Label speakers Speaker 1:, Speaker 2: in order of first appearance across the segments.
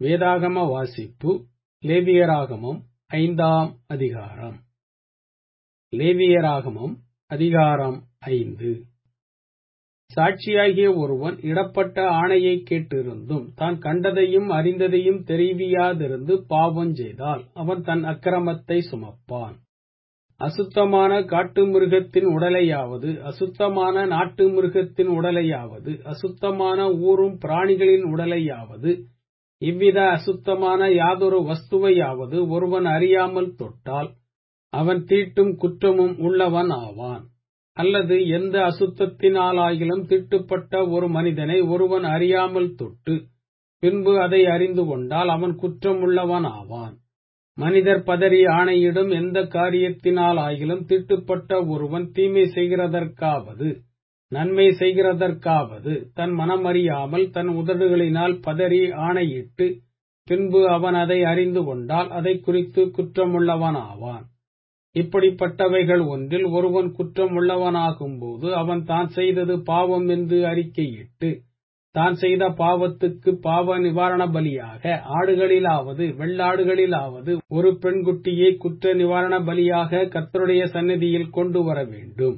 Speaker 1: வேதாகம வாசிப்பு லேவியராகமம் ஐந்தாம் அதிகாரம் லேவியராகமம் அதிகாரம் ஐந்து சாட்சியாகிய ஒருவன் இடப்பட்ட ஆணையைக் கேட்டிருந்தும் தான் கண்டதையும் அறிந்ததையும் தெரிவியாதிருந்து பாவம் செய்தால் அவன் தன் அக்கிரமத்தை சுமப்பான் அசுத்தமான காட்டு மிருகத்தின் உடலையாவது அசுத்தமான நாட்டு மிருகத்தின் உடலையாவது அசுத்தமான ஊரும் பிராணிகளின் உடலையாவது இவ்வித அசுத்தமான யாதொரு வஸ்துவையாவது ஒருவன் அறியாமல் தொட்டால் அவன் தீட்டும் குற்றமும் உள்ளவன் ஆவான் அல்லது எந்த அசுத்தத்தினாலாகிலும் தீட்டுப்பட்ட ஒரு மனிதனை ஒருவன் அறியாமல் தொட்டு பின்பு அதை அறிந்து கொண்டால் அவன் குற்றமுள்ளவன் ஆவான் மனிதர் பதறி ஆணையிடும் எந்த காரியத்தினாலாகிலும் தீட்டுப்பட்ட ஒருவன் தீமை செய்கிறதற்காவது நன்மை செய்கிறதற்காவது தன் மனமறியாமல் தன் உதடுகளினால் பதறி ஆணையிட்டு பின்பு அவன் அதை அறிந்து கொண்டால் அதை குறித்து குற்றமுள்ளவன் ஆவான் இப்படிப்பட்டவைகள் ஒன்றில் ஒருவன் குற்றம் உள்ளவனாகும்போது அவன் தான் செய்தது பாவம் என்று அறிக்கையிட்டு தான் செய்த பாவத்துக்கு பாவ நிவாரண பலியாக ஆடுகளிலாவது வெள்ளாடுகளிலாவது ஒரு பெண்குட்டியை குற்ற நிவாரண பலியாக கர்த்தருடைய சந்நிதியில் கொண்டு வர வேண்டும்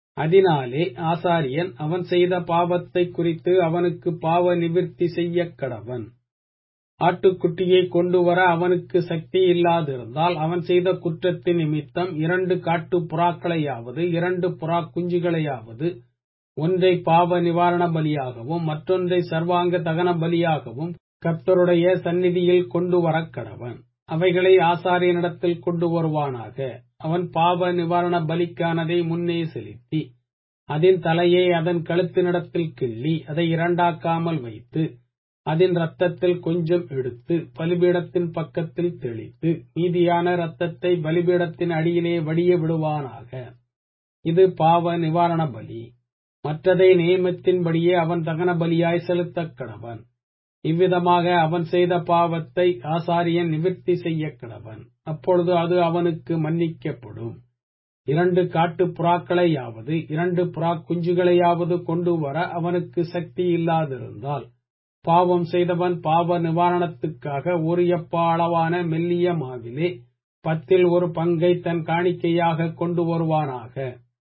Speaker 1: அதனாலே ஆசாரியன் அவன் செய்த பாவத்தை குறித்து அவனுக்கு பாவ நிவிர்த்தி செய்ய கடவன் ஆட்டுக்குட்டியை கொண்டு வர அவனுக்கு சக்தி இல்லாதிருந்தால் அவன் செய்த குற்றத்தின் நிமித்தம் இரண்டு காட்டு புறாக்களையாவது இரண்டு புறா குஞ்சுகளையாவது ஒன்றை பாவ நிவாரண பலியாகவும் மற்றொன்றை சர்வாங்க தகன பலியாகவும் கர்த்தருடைய சந்நிதியில் கொண்டு வர கடவன் அவைகளை ஆசாரியனிடத்தில் கொண்டு வருவானாக அவன் பாவ நிவாரண பலிக்கானதை முன்னே செலுத்தி அதன் தலையை அதன் கழுத்தினிடத்தில் கிள்ளி அதை இரண்டாக்காமல் வைத்து அதன் இரத்தத்தில் கொஞ்சம் எடுத்து பலிபீடத்தின் பக்கத்தில் தெளித்து மீதியான இரத்தத்தை பலிபீடத்தின் அடியிலே வடிய விடுவானாக இது பாவ நிவாரண பலி மற்றதை நியமத்தின்படியே அவன் தகன பலியாய் செலுத்தக் கடவன் இவ்விதமாக அவன் செய்த பாவத்தை ஆசாரியன் நிவிர்த்தி செய்ய கடவன் அப்பொழுது அது அவனுக்கு மன்னிக்கப்படும் இரண்டு காட்டு புறாக்களையாவது இரண்டு புறா குஞ்சுகளையாவது கொண்டு வர அவனுக்கு சக்தி இல்லாதிருந்தால் பாவம் செய்தவன் பாவ நிவாரணத்துக்காக ஒரு எப்பா அளவான மெல்லிய மாவிலே பத்தில் ஒரு பங்கை தன் காணிக்கையாக கொண்டு வருவானாக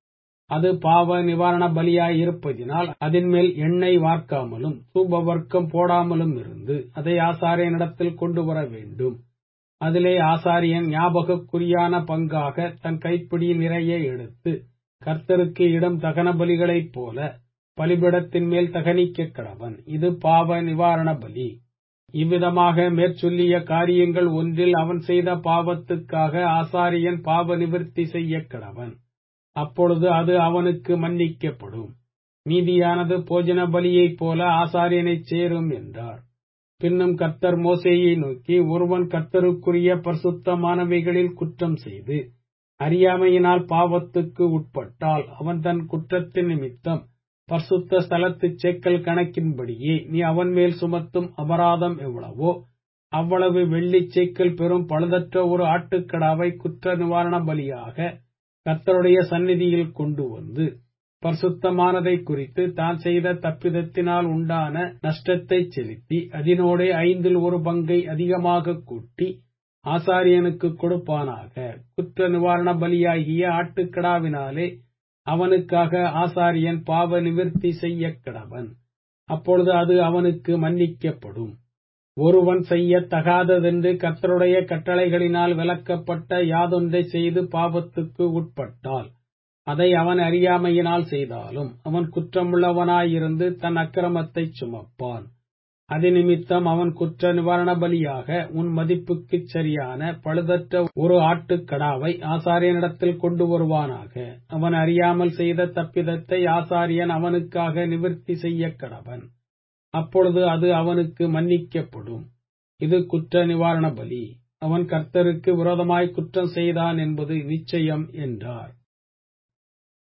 Speaker 1: அது பாவ நிவாரண பலியாயிருப்பதினால் அதன் மேல் எண்ணெய் வார்க்காமலும் சூப வர்க்கம் போடாமலும் இருந்து அதை ஆசாரியனிடத்தில் கொண்டு வர வேண்டும் அதிலே ஆசாரியன் ஞாபகக்குரியான பங்காக தன் கைப்பிடி நிறைய எடுத்து கர்த்தருக்கு இடம் தகன பலிகளைப் போல பலிபிடத்தின் மேல் தகனிக்க கடவன் இது பாவ நிவாரண பலி இவ்விதமாக மேற்சொல்லிய காரியங்கள் ஒன்றில் அவன் செய்த பாவத்துக்காக ஆசாரியன் பாவ நிவர்த்தி செய்ய கடவன் அப்பொழுது அது அவனுக்கு மன்னிக்கப்படும் மீதியானது போஜன பலியைப் போல ஆசாரியனைச் சேரும் என்றார் பின்னும் கர்த்தர் மோசேயை நோக்கி ஒருவன் கர்த்தருக்குரிய பரிசுத்தமானவைகளில் குற்றம் செய்து அறியாமையினால் பாவத்துக்கு உட்பட்டால் அவன் தன் குற்றத்தின் நிமித்தம் பரிசுத்த ஸ்தலத்து சேக்கல் கணக்கின்படியே நீ அவன் மேல் சுமத்தும் அபராதம் எவ்வளவோ அவ்வளவு வெள்ளி சேக்கல் பெறும் பழுதற்ற ஒரு ஆட்டுக்கடாவை குற்ற நிவாரண பலியாக கர்த்தருடைய சந்நிதியில் கொண்டு வந்து பரிசுத்தமானதை குறித்து தான் செய்த தப்பிதத்தினால் உண்டான நஷ்டத்தை செலுத்தி அதனோடே ஐந்தில் ஒரு பங்கை அதிகமாக கூட்டி ஆசாரியனுக்கு கொடுப்பானாக குற்ற நிவாரண பலியாகிய ஆட்டுக்கடாவினாலே அவனுக்காக ஆசாரியன் பாவ நிவிர்த்தி செய்ய கடவன் அப்பொழுது அது அவனுக்கு மன்னிக்கப்படும் ஒருவன் செய்ய தகாததென்று கர்த்தருடைய கட்டளைகளினால் விளக்கப்பட்ட யாதொன்றை செய்து பாவத்துக்கு உட்பட்டால் அதை அவன் அறியாமையினால் செய்தாலும் அவன் குற்றமுள்ளவனாயிருந்து தன் அக்கிரமத்தை சுமப்பான் அது நிமித்தம் அவன் குற்ற நிவாரண பலியாக உன் மதிப்புக்குச் சரியான பழுதற்ற ஒரு ஆட்டுக்கடாவை ஆசாரியனிடத்தில் கொண்டு வருவானாக அவன் அறியாமல் செய்த தப்பிதத்தை ஆசாரியன் அவனுக்காக நிவிர்த்தி செய்ய கடவன் அப்பொழுது அது அவனுக்கு மன்னிக்கப்படும் இது குற்ற நிவாரண பலி அவன் கர்த்தருக்கு விரோதமாய் குற்றம் செய்தான் என்பது நிச்சயம் என்றார்